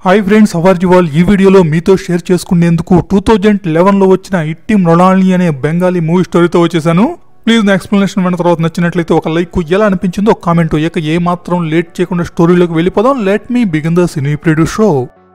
hi friends hour జువాల్ ఈ వీడియోలో మీతో షేర్ చేసుకునేందుకు టూ థౌజండ్ లెవెన్లో వచ్చిన ఇట్టి మృణాళి అనే బెంగాలీ మూవీ స్టోరీతో వచ్చేసాను ప్లీజ్ నా ఎక్స్ప్లెనేషన్ విన్న తర్వాత నచ్చినట్లయితే ఒక లైక్ ఎలా అనిపించిందో ఒక కామెంట్ ఇక ఏ మాత్రం లేట్ చేయకుండా స్టోరీలోకి వెళ్ళిపోదాం let me begin the cine preview show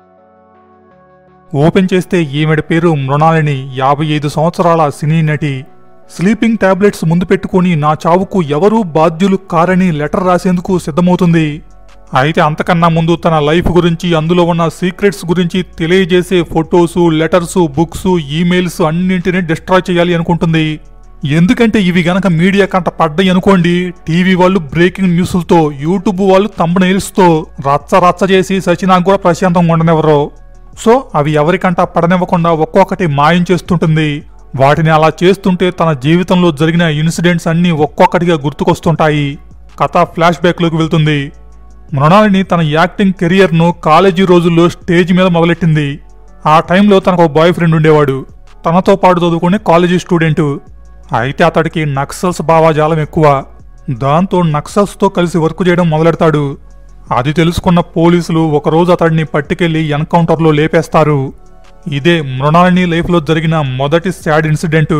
open చేస్తే ఈమెడ పేరు మృణాలిని యాభై ఐదు సంవత్సరాల సినీ నటి స్లీపింగ్ టాబ్లెట్స్ ముందు పెట్టుకుని నా చావుకు ఎవరూ బాధ్యులు కారని లెటర్ రాసేందుకు సిద్ధమవుతుంది అయితే అంతకన్నా ముందు తన లైఫ్ గురించి అందులో ఉన్న సీక్రెట్స్ గురించి తెలియజేసే ఫొటోసు లెటర్స్ బుక్స్ ఈమెయిల్స్ అన్నింటినీ డిస్ట్రాయ్ చేయాలి అనుకుంటుంది ఎందుకంటే ఇవి గనక మీడియా కంట పడ్డాయి అనుకోండి టీవీ వాళ్ళు బ్రేకింగ్ న్యూస్లతో యూట్యూబ్ వాళ్ళు తో రచ్చ రచ్చ చేసి సచినాకు కూడా ప్రశాంతంగా ఉండనివ్వరు సో అవి ఎవరికంటా పడనివ్వకుండా ఒక్కొక్కటి మాయం చేస్తుంటుంది వాటిని అలా చేస్తుంటే తన జీవితంలో జరిగిన ఇన్సిడెంట్స్ అన్నీ ఒక్కొక్కటిగా గుర్తుకొస్తుంటాయి కథ ఫ్లాష్ బ్యాక్లోకి వెళ్తుంది మృణాలిని తన యాక్టింగ్ కెరియర్ను కాలేజీ రోజుల్లో స్టేజ్ మీద మొదలెట్టింది ఆ టైంలో తనకు ఒక బాయ్ ఫ్రెండ్ ఉండేవాడు తనతో పాటు చదువుకునే కాలేజీ స్టూడెంట్ అయితే అతడికి నక్సల్స్ భావాజాలం ఎక్కువ దాంతో నక్సల్స్తో కలిసి వర్క్ చేయడం మొదలెడతాడు అది తెలుసుకున్న పోలీసులు ఒకరోజు అతడిని పట్టుకెళ్లి ఎన్కౌంటర్లో లేపేస్తారు ఇదే మృణాలిని లైఫ్లో జరిగిన మొదటి సాడ్ ఇన్సిడెంట్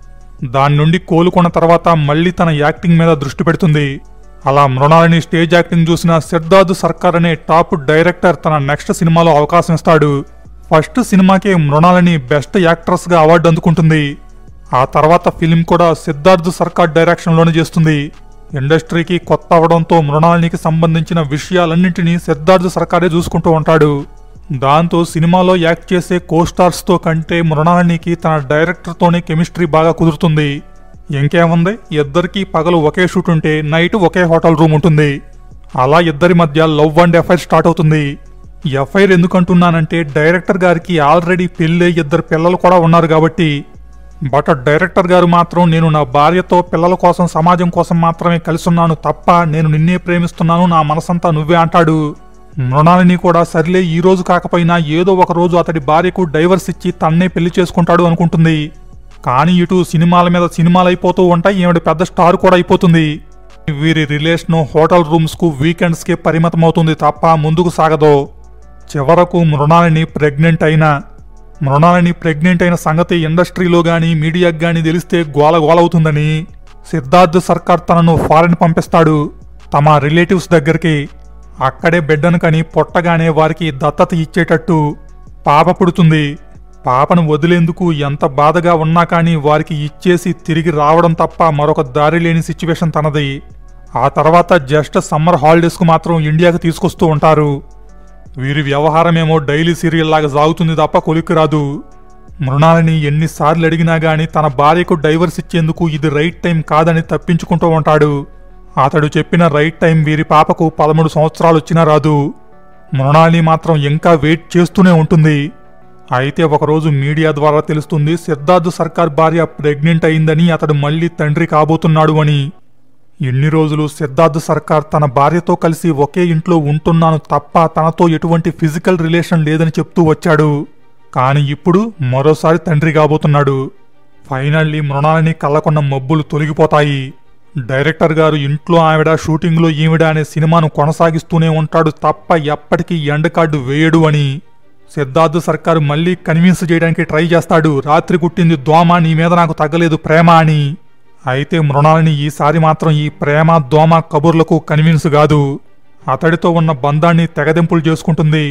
దాని నుండి కోలుకున్న తర్వాత మళ్ళీ తన యాక్టింగ్ మీద దృష్టి పెడుతుంది అలా మృణాలిని స్టేజ్ యాక్టింగ్ చూసిన సిద్ధార్థ్ సర్కార్ అనే టాప్ డైరెక్టర్ తన నెక్స్ట్ సినిమాలో అవకాశం ఇస్తాడు ఫస్ట్ సినిమాకే మృణాలిని బెస్ట్ యాక్ట్రెస్గా అవార్డు అందుకుంటుంది ఆ తర్వాత ఫిలిం కూడా సిద్ధార్థ్ సర్కార్ డైరెక్షన్లోనే చేస్తుంది ఇండస్ట్రీకి కొత్త అవడంతో మృణాలినికి సంబంధించిన విషయాలన్నింటినీ సిద్ధార్థ్ సర్కారే చూసుకుంటూ ఉంటాడు దాంతో సినిమాలో యాక్ట్ చేసే కోస్టార్స్తో కంటే మృణాలినికి తన డైరెక్టర్తోనే కెమిస్ట్రీ బాగా కుదురుతుంది ఇంకేముంది ఇద్దరికి పగలు ఒకే షూట్ ఉంటే నైట్ ఒకే హోటల్ రూమ్ ఉంటుంది అలా ఇద్దరి మధ్య లవ్ అండ్ ఎఫైర్ స్టార్ట్ అవుతుంది ఎఫ్ఐఆర్ ఎందుకంటున్నానంటే డైరెక్టర్ గారికి ఆల్రెడీ పెళ్ళే ఇద్దరు పిల్లలు కూడా ఉన్నారు కాబట్టి బట్ డైరెక్టర్ గారు మాత్రం నేను నా భార్యతో పిల్లల కోసం సమాజం కోసం మాత్రమే కలిసున్నాను తప్ప నేను నిన్నే ప్రేమిస్తున్నాను నా మనసంతా నువ్వే అంటాడు మృణాలిని కూడా సర్లే ఈ రోజు కాకపోయినా ఏదో ఒక రోజు అతడి భార్యకు డైవర్స్ ఇచ్చి తన్నే పెళ్లి చేసుకుంటాడు అనుకుంటుంది కానీ ఇటు సినిమాల మీద సినిమాలు అయిపోతూ ఉంటాయి ఈవిడ పెద్ద స్టార్ కూడా అయిపోతుంది వీరి రిలేషన్ హోటల్ రూమ్స్కు వీకెండ్స్కే పరిమితమవుతుంది తప్ప ముందుకు సాగదు చివరకు మృణాలిని ప్రెగ్నెంట్ అయిన మృణాలిని ప్రెగ్నెంట్ అయిన సంగతి ఇండస్ట్రీలో గాని మీడియాకు గాని తెలిస్తే గోల గోలవుతుందని సిద్ధార్థ్ సర్కార్ తనను ఫారెన్ పంపిస్తాడు తమ రిలేటివ్స్ దగ్గరికి అక్కడే బిడ్డను కని పొట్టగానే వారికి దత్తత ఇచ్చేటట్టు పాప పుడుతుంది పాపను వదిలేందుకు ఎంత బాధగా ఉన్నా కానీ వారికి ఇచ్చేసి తిరిగి రావడం తప్ప మరొక దారి లేని సిచ్యువేషన్ తనది ఆ తర్వాత జస్ట్ సమ్మర్ హాలిడేస్కు మాత్రం ఇండియాకి తీసుకొస్తూ ఉంటారు వీరి వ్యవహారమేమో డైలీ సీరియల్ లాగా సాగుతుంది తప్ప కొలిక్కి రాదు మృణాలిని ఎన్నిసార్లు అడిగినా గాని తన భార్యకు డైవర్స్ ఇచ్చేందుకు ఇది రైట్ టైం కాదని తప్పించుకుంటూ ఉంటాడు అతడు చెప్పిన రైట్ టైం వీరి పాపకు పదమూడు సంవత్సరాలు వచ్చినా రాదు మృణాలిని మాత్రం ఇంకా వెయిట్ చేస్తూనే ఉంటుంది అయితే ఒకరోజు మీడియా ద్వారా తెలుస్తుంది సిద్ధార్థ్ సర్కార్ భార్య ప్రెగ్నెంట్ అయిందని అతడు మళ్ళీ తండ్రి కాబోతున్నాడు అని ఎన్ని రోజులు సిద్ధార్థ్ సర్కార్ తన భార్యతో కలిసి ఒకే ఇంట్లో ఉంటున్నాను తప్ప తనతో ఎటువంటి ఫిజికల్ రిలేషన్ లేదని చెప్తూ వచ్చాడు కానీ ఇప్పుడు మరోసారి తండ్రి కాబోతున్నాడు ఫైనల్లీ మృణాలిని కళ్ళకున్న మబ్బులు తొలగిపోతాయి డైరెక్టర్ గారు ఇంట్లో ఆవిడ షూటింగ్లో ఈవిడ అనే సినిమాను కొనసాగిస్తూనే ఉంటాడు తప్ప ఎప్పటికీ ఎండ్ కార్డు వేయడు అని సిద్ధార్థ్ సర్కార్ మళ్ళీ కన్విన్స్ చేయడానికి ట్రై చేస్తాడు రాత్రి కుట్టింది దోమ నీ మీద నాకు తగ్గలేదు ప్రేమ అని అయితే మృణాలిని ఈసారి మాత్రం ఈ ప్రేమ దోమ కబుర్లకు కన్విన్స్ కాదు అతడితో ఉన్న బంధాన్ని తెగదెంపులు చేసుకుంటుంది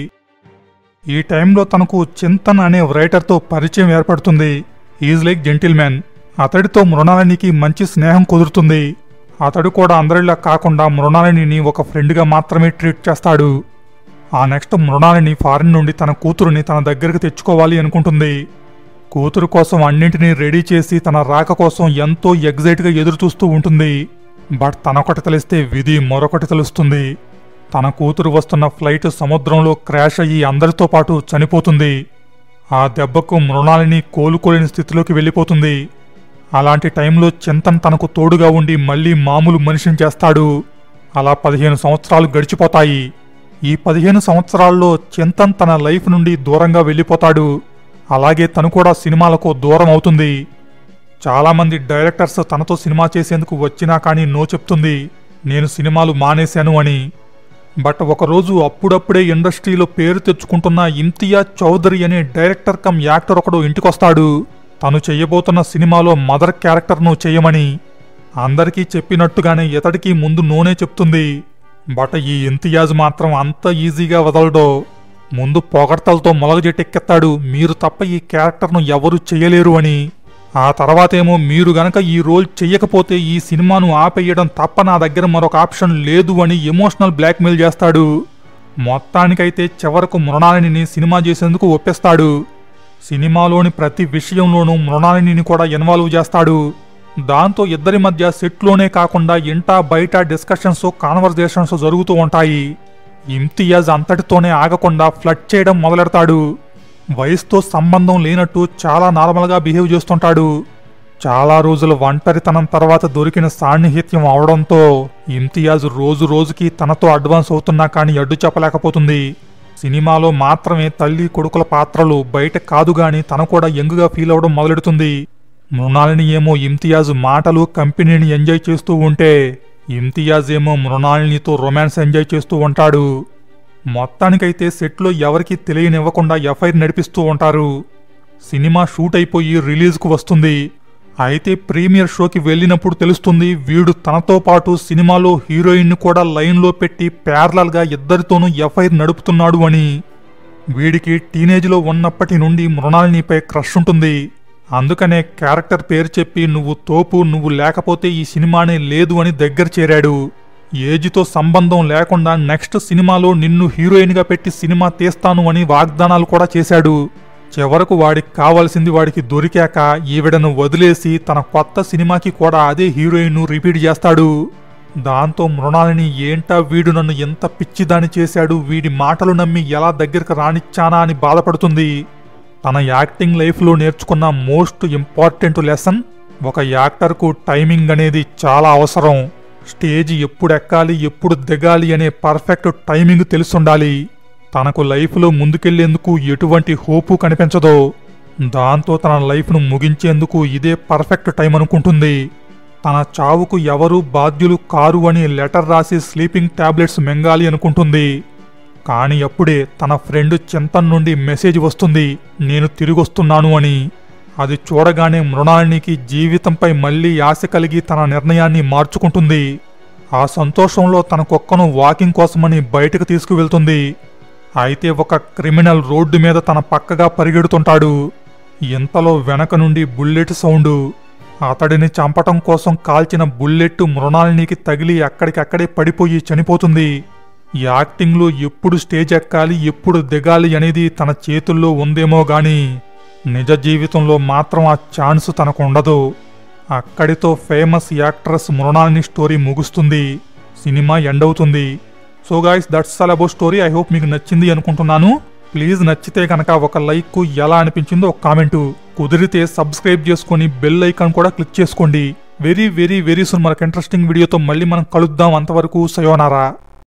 ఈ టైంలో తనకు చింతన్ అనే రైటర్తో పరిచయం ఏర్పడుతుంది ఈజ్ లైక్ జెంటిల్మెన్ అతడితో మృణాలినికి మంచి స్నేహం కుదురుతుంది అతడు కూడా అందరిలా కాకుండా మృణాలిని ఒక ఫ్రెండ్గా మాత్రమే ట్రీట్ చేస్తాడు ఆ నెక్స్ట్ మృణాలిని ఫారిన్ నుండి తన కూతురుని తన దగ్గరికి తెచ్చుకోవాలి అనుకుంటుంది కూతురు కోసం అన్నింటినీ రెడీ చేసి తన రాక కోసం ఎంతో ఎగ్జైట్గా ఎదురు చూస్తూ ఉంటుంది బట్ తనొకటి తెలిస్తే విధి మరొకటి తెలుస్తుంది తన కూతురు వస్తున్న ఫ్లైట్ సముద్రంలో క్రాష్ అయ్యి అందరితో పాటు చనిపోతుంది ఆ దెబ్బకు మృణాలిని కోలుకోలేని స్థితిలోకి వెళ్ళిపోతుంది అలాంటి టైంలో చింతన్ తనకు తోడుగా ఉండి మళ్ళీ మామూలు మనిషిని చేస్తాడు అలా పదిహేను సంవత్సరాలు గడిచిపోతాయి ఈ పదిహేను సంవత్సరాల్లో చింతన్ తన లైఫ్ నుండి దూరంగా వెళ్ళిపోతాడు అలాగే తను కూడా సినిమాలకు దూరం అవుతుంది చాలామంది డైరెక్టర్స్ తనతో సినిమా చేసేందుకు వచ్చినా కానీ నో చెప్తుంది నేను సినిమాలు మానేశాను అని బట్ ఒకరోజు అప్పుడప్పుడే ఇండస్ట్రీలో పేరు తెచ్చుకుంటున్న ఇమ్తియాజ్ చౌదరి అనే డైరెక్టర్ కమ్ యాక్టర్ ఒకడు ఇంటికొస్తాడు తను చెయ్యబోతున్న సినిమాలో మదర్ క్యారెక్టర్ను చేయమని అందరికీ చెప్పినట్టుగానే ఇతడికి ముందు నూనె చెప్తుంది బట్ ఈ ఇంతియాజ్ మాత్రం అంత ఈజీగా వదలడో ముందు పొగడ్తలతో మొలగజెట్టెక్కెత్తాడు మీరు తప్ప ఈ క్యారెక్టర్ను ఎవరు చేయలేరు అని ఆ తర్వాతేమో మీరు గనక ఈ రోల్ చెయ్యకపోతే ఈ సినిమాను ఆపేయడం తప్ప నా దగ్గర మరొక ఆప్షన్ లేదు అని ఎమోషనల్ బ్లాక్మెయిల్ చేస్తాడు మొత్తానికైతే చివరకు మృణాలిని సినిమా చేసేందుకు ఒప్పిస్తాడు సినిమాలోని ప్రతి విషయంలోనూ మృణాలిని కూడా ఇన్వాల్వ్ చేస్తాడు దాంతో ఇద్దరి మధ్య సెట్లోనే కాకుండా ఇంటా బయట డిస్కషన్స్ కాన్వర్జేషన్స్ జరుగుతూ ఉంటాయి ఇమ్తియాజ్ అంతటితోనే ఆగకుండా ఫ్లడ్ చేయడం మొదలెడతాడు వయసుతో సంబంధం లేనట్టు చాలా నార్మల్గా బిహేవ్ చేస్తుంటాడు చాలా రోజుల ఒంటరితనం తర్వాత దొరికిన సాన్నిహిత్యం అవడంతో ఇమ్తియాజ్ రోజు రోజుకి తనతో అడ్వాన్స్ అవుతున్నా కానీ అడ్డు చెప్పలేకపోతుంది సినిమాలో మాత్రమే తల్లి కొడుకుల పాత్రలు బయట కాదు గాని తన కూడా యంగ్గా ఫీల్ అవడం మొదలెడుతుంది మృణాలిని ఏమో ఇమ్తియాజ్ మాటలు కంపెనీని ఎంజాయ్ చేస్తూ ఉంటే ఇమ్తియాజ్ ఏమో మృణాలినితో రొమాన్స్ ఎంజాయ్ చేస్తూ ఉంటాడు మొత్తానికైతే సెట్లో ఎవరికీ తెలియనివ్వకుండా ఎఫ్ఐఆర్ నడిపిస్తూ ఉంటారు సినిమా షూట్ అయిపోయి రిలీజ్కు వస్తుంది అయితే ప్రీమియర్ షోకి వెళ్ళినప్పుడు తెలుస్తుంది వీడు తనతో పాటు సినిమాలో హీరోయిన్ను కూడా లైన్లో పెట్టి ప్యారలల్గా ఇద్దరితోనూ ఎఫ్ఐఆర్ నడుపుతున్నాడు అని వీడికి టీనేజ్లో ఉన్నప్పటి నుండి మృణాలినిపై క్రష్ ఉంటుంది అందుకనే క్యారెక్టర్ పేరు చెప్పి నువ్వు తోపు నువ్వు లేకపోతే ఈ సినిమానే లేదు అని దగ్గర చేరాడు ఏజ్తో సంబంధం లేకుండా నెక్స్ట్ సినిమాలో నిన్ను హీరోయిన్గా పెట్టి సినిమా తీస్తాను అని వాగ్దానాలు కూడా చేశాడు చివరకు వాడికి కావాల్సింది వాడికి దొరికాక ఈవిడను వదిలేసి తన కొత్త సినిమాకి కూడా అదే హీరోయిన్ రిపీట్ చేస్తాడు దాంతో మృణాలిని ఏంటా వీడు నన్ను ఎంత పిచ్చిదాని చేశాడు వీడి మాటలు నమ్మి ఎలా దగ్గరకు రానిచ్చానా అని బాధపడుతుంది తన యాక్టింగ్ లైఫ్లో నేర్చుకున్న మోస్ట్ ఇంపార్టెంట్ లెసన్ ఒక యాక్టర్కు టైమింగ్ అనేది చాలా అవసరం స్టేజ్ ఎప్పుడు ఎక్కాలి ఎప్పుడు దిగాలి అనే పర్ఫెక్ట్ టైమింగ్ తెలుసుండాలి తనకు లైఫ్లో ముందుకెళ్లేందుకు ఎటువంటి హోపు కనిపించదో దాంతో తన లైఫ్ను ముగించేందుకు ఇదే పర్ఫెక్ట్ టైం అనుకుంటుంది తన చావుకు ఎవరు బాధ్యులు కారు అని లెటర్ రాసి స్లీపింగ్ టాబ్లెట్స్ మింగాలి అనుకుంటుంది కానీ అప్పుడే తన ఫ్రెండ్ చింతన్ నుండి మెసేజ్ వస్తుంది నేను తిరిగొస్తున్నాను అని అది చూడగానే మృణాలినికి జీవితంపై మళ్ళీ ఆశ కలిగి తన నిర్ణయాన్ని మార్చుకుంటుంది ఆ సంతోషంలో తన కుక్కను వాకింగ్ కోసమని బయటకు తీసుకువెళ్తుంది అయితే ఒక క్రిమినల్ రోడ్డు మీద తన పక్కగా పరిగెడుతుంటాడు ఇంతలో వెనక నుండి బుల్లెట్ సౌండు అతడిని చంపటం కోసం కాల్చిన బుల్లెట్ మృణాలినికి తగిలి అక్కడికక్కడే పడిపోయి చనిపోతుంది యాక్టింగ్లో ఎప్పుడు స్టేజ్ ఎక్కాలి ఎప్పుడు దిగాలి అనేది తన చేతుల్లో ఉందేమో గాని నిజ జీవితంలో మాత్రం ఆ ఛాన్స్ తనకు ఉండదు అక్కడితో ఫేమస్ యాక్ట్రెస్ మృణాలిని స్టోరీ ముగుస్తుంది సినిమా ఎండ్ అవుతుంది so guys that's all about story I hope మీకు నచ్చింది అనుకుంటున్నాను ప్లీజ్ నచ్చితే కనుక ఒక లైక్ ఎలా అనిపించిందో ఒక కామెంటు కుదిరితే సబ్స్క్రైబ్ చేసుకొని బెల్ ఐకాన్ కూడా క్లిక్ చేసుకోండి వెరీ వెరీ వెరీ సూన్ మనకు ఇంట్రెస్టింగ్ వీడియోతో మళ్ళీ మనం కలుద్దాం అంతవరకు సయోనారా